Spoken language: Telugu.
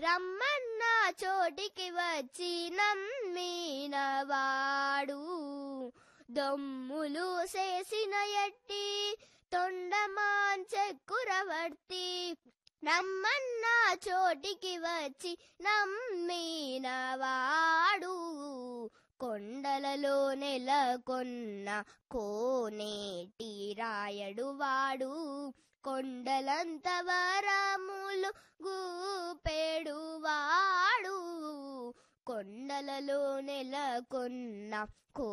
రమ్మన్న చోటికి వచ్చి నమ్మినవాడు దొమ్ములు చేసిన ఎట్టి తొండమాంచెక్కురవర్తి నమ్మన్న చోటికి వచ్చి నమ్మినవాడు కొండలలో నెలకొన్న కోనేటి రాయడు వాడు కొండలంత వరములు గూపెడు వాడు కొండలలో నెలకొన్న కో